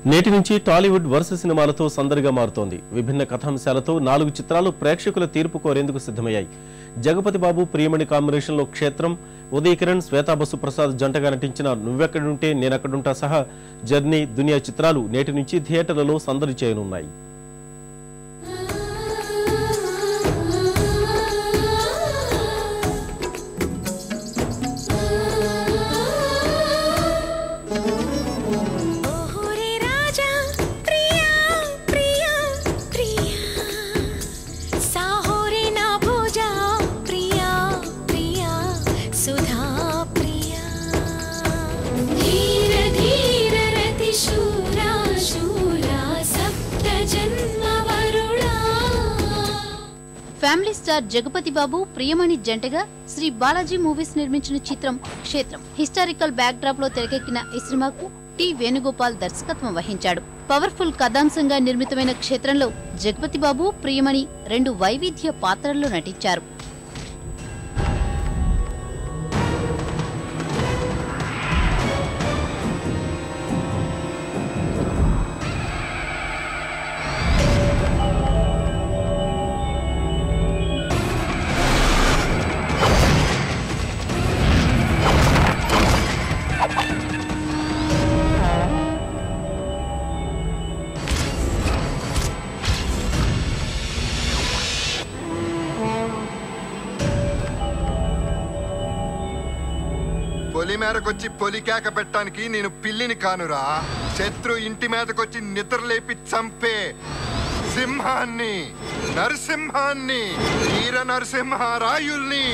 నేటి నుంచి టాలీవుడ్ వరుస సినిమాలతో సందడిగా మారుతోంది విభిన్న కథాంశాలతో నాలుగు చిత్రాలు ప్రేక్షకుల తీర్పు కోరేందుకు సిద్ధమయ్యాయి జగపతి బాబు ప్రియమణి కాంబినేషన్లో క్షేత్రం ఉదయ్ కిరణ్ శ్వేతా బసు ప్రసాద్ జంటగా నటించిన నువ్వెక్కడుంటే నేనెక్కడుంటా సహా జర్నీ దునియా చిత్రాలు నేటి నుంచి థియేటర్లలో సందడి చేయనున్నాయి ఓహోరే రాజా ప్రియా ప్రియా ప్రియా సాహోరే నా భోజా ప్రియా ప్రియా సుధా ప్రియా ధీర ధీర రతి శూరా శూరా సప్త జన్మ వరుణా ఫ్యామిలీ స్టార్ జగపతి బాబు ప్రియమణి జంటగా శ్రీ బాలాజీ మూవీస్ నిర్మించిన చిత్రం క్షేత్రం హిస్టారికల్ బ్యాక్ డ్రాప్ లో తెరకెక్కిన ఈ సినిమాకు టి వేణుగోపాల్ దర్శకత్వం వహించాడు పవర్ఫుల్ కథాంశంగా నిర్మితమైన క్షేత్రంలో జగపతి బాబు ప్రియమణి రెండు వైవిధ్య పాత్రల్లో నటించారు పొలి మేరకొచ్చి పొలి కేక పెట్టడానికి నేను పిల్లిని కానురా శత్రు ఇంటి మీదకొచ్చి నిద్రలేపి చంపే సింహాన్ని నరసింహాన్ని వీర నరసింహారాయుల్ని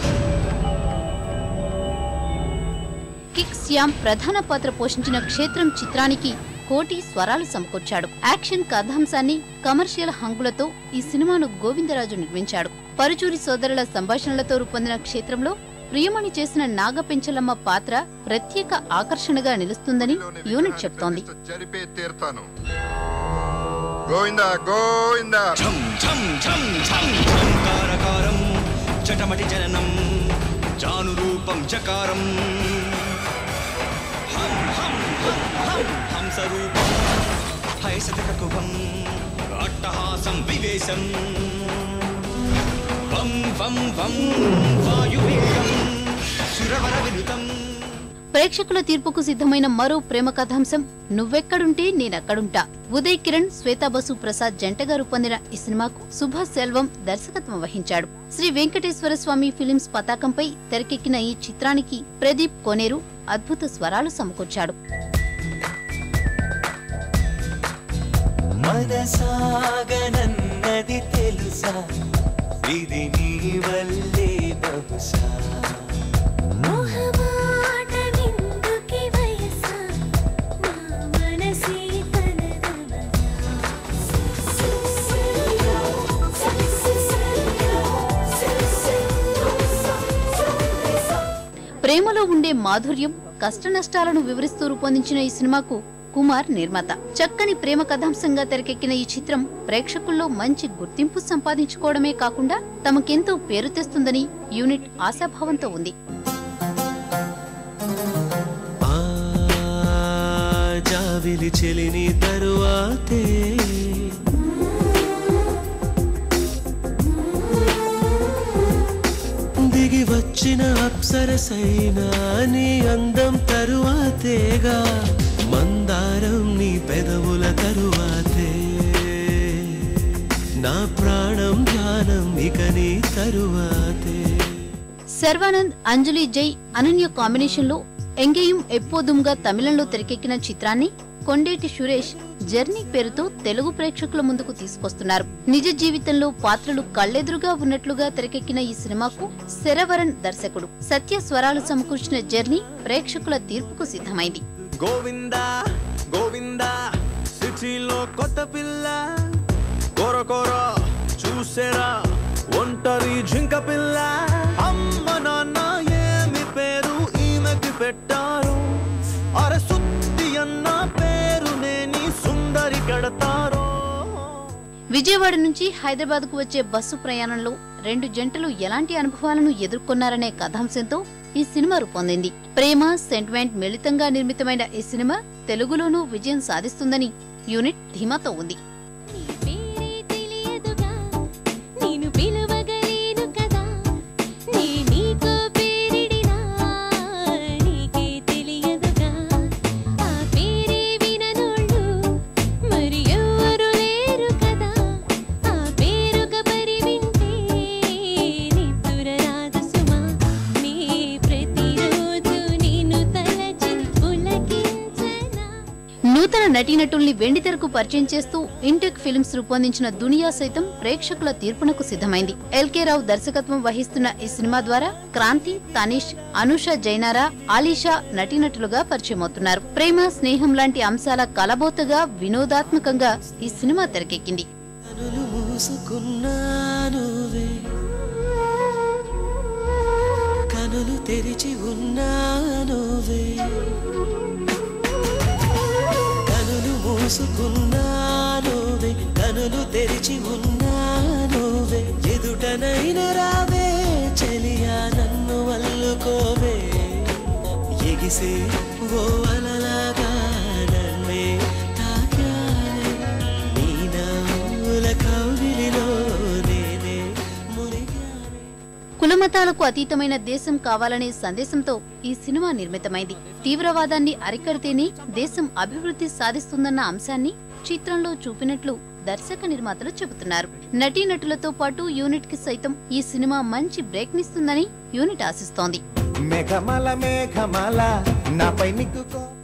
కిక్ శ్యామ్ ప్రధాన పాత్ర పోషించిన క్షేత్రం చిత్రానికి కోటి స్వరాలు సమకూర్చాడు యాక్షన్ కథాంశాన్ని కమర్షియల్ హంగులతో ఈ సినిమాను గోవిందరాజు నిర్మించాడు పరుచూరి సోదరుల సంభాషణలతో రూపొందిన క్షేత్రంలో ప్రియమణి చేసిన నాగపెంచలమ్మ పాత్ర ప్రత్యేక ఆకర్షణగా నిలుస్తుందని యూనిట్ చెప్తోంది జరిపే తీరుతాను గోవిందా గోవిందా ఝం ఝం ఝం ఝం ఝంకారకారం చటమటి జననం జానురూపం చకారం హం హం హం హం హంసరూపం హయసతకకుభం అట్టహాసం వివేశం వం వం వం వాయువేగం సురవర వినుతం ప్రేక్షకుల తీర్పుకు సిద్ధమైన మరో ప్రేమ కథాంశం నువ్వెక్కడుంటే నేనక్కడుంటా ఉదయ్ కిరణ్ శ్వేతా బసు ప్రసాద్ జంటగా రూపొందిన ఈ సినిమాకు సుభాష్ సెల్వం దర్శకత్వం వహించాడు శ్రీ వెంకటేశ్వర స్వామి ఫిలిమ్స్ పతాకంపై తెరకెక్కిన ఈ చిత్రానికి ప్రదీప్ కోనేరు అద్భుత స్వరాలు సమకూర్చాడు మనసాగనన్నది తెలుసా ఇది నీ వల్లే బహుశా మోహమాట నిందుకి వయసా నా మనసే తనదవదా ప్రేమలో ఉండే మాధుర్యం కష్టనష్టాలను వివరిస్తూ రూపొందించిన ఈ సినిమాకు కుమార్ నిర్మాత చక్కని ప్రేమ కథాంశంగా తెరకెక్కిన ఈ చిత్రం ప్రేక్షకుల్లో మంచి గుర్తింపు సంపాదించుకోవడమే కాకుండా తమకెంతో పేరు తెస్తుందని యూనిట్ ఆశాభావంతో ఉంది ఆ జావిలి చెలిని తరువాతే దిగి వచ్చిన అప్సరసైనా నీ అందం తరువాతేగా మందారం నీ పెదవుల తరువాతే నా ప్రాణం ధ్యానం ఇక నీ తరువాతే శర్వానంద్ అంజలి జై అనన్య కాంబినేషన్ లో ఎంగేయం ఎప్పోదుమ్గా తమిళంలో తెరకెక్కిన చిత్రాన్ని కొండేటి సురేష్ జర్నీ పేరుతో తెలుగు ప్రేక్షకుల ముందుకు తీసుకొస్తున్నారు నిజ జీవితంలో పాత్రలు కళ్ళెదురుగా ఉన్నట్లుగా తెరకెక్కిన ఈ సినిమాకు శరవరన్ దర్శకుడు సత్య స్వరాలు సమకూర్చిన జర్నీ ప్రేక్షకుల తీర్పుకు సిద్ధమైంది గోవిందా గోవిందా సిటీలో కొత్త పిల్ల కొర కొర చూసేరా ఒంటరి జింక పిల్ల అమ్మ నాన్న ఏమి పేరు ఈమెకి పెట్టారు అరే సుత్తి అన్న పేరు నేని సుందరి కడతారో విజయవాడ నుంచి హైదరాబాద్ కు వచ్చే బస్సు ప్రయాణంలో రెండు జంటలు ఎలాంటి అనుభవాలను ఎదుర్కొన్నారనే కథాంశంతో ఈ సినిమా రూపొందింది ప్రేమ సెంటిమెంట్ మిళితంగా నిర్మితమైన ఈ సినిమా తెలుగులోనూ విజయం సాధిస్తుందని యూనిట్ ధీమాతో ఉంది నీ పేరే తెలియదుగా నేను పిలువగలేను కదా నీ నీకో పేరిడినా నీకే తెలియదుగా ఆ పేరే విననోళ్ళు మరి ఎవరు లేరు కదా ఆ పేరుగా పరి వింటే నిద్దుర రాదు సుమా నీ ప్రతిరోజు నేను తలచి పులకించనా నూతన నటీనటుల్ని వెండితెరకు పరిచయం చేస్తూ ఇంటెక్ ఫిల్మ్స్ రూపొందించిన దునియా సైతం ప్రేక్షకుల తీర్పునకు సిద్ధమైంది ఎల్కే రావు దర్శకత్వం వహిస్తున్న ఈ సినిమా ద్వారా క్రాంతి తనీష్ అనుష జైనారా ఆలీషా నటీనటులుగా పరిచయమవుతున్నారు ప్రేమ స్నేహం లాంటి అంశాల కలబోతగా వినోదాత్మకంగా ఈ సినిమా తెరకెక్కింది కనులు మూసుకున్నానువే కనులు తెరిచి ఉన్నానువే కనులు మూసుకున్నానువే కనులు తెరిచి ఉన్నానువే ఎదుటనైన రావే చెలియా నన్ను వల్లుకోవే ఎగిసే ఓ అలలాగా నన్నే తాకావే నీ నవ్వుల కౌగిలిలో నేనే మునిగానే కులమతాలకు అతీతమైన దేశం కావాలనే సందేశంతో ఈ సినిమా నిర్మితమైంది తీవ్రవాదాన్ని అరికడితేనే దేశం అభివృద్ధి సాధిస్తుందన్న అంశాన్ని చిత్రంలో చూపినట్లు దర్శక నిర్మాతలు చెబుతున్నారు నటీనటులతో పాటు యూనిట్ కి సైతం ఈ సినిమా మంచి బ్రేక్ నిస్తుందని యూనిట్ ఆశిస్తోంది మేఘమాల మేఘమాల నాపై నిగ్గుకో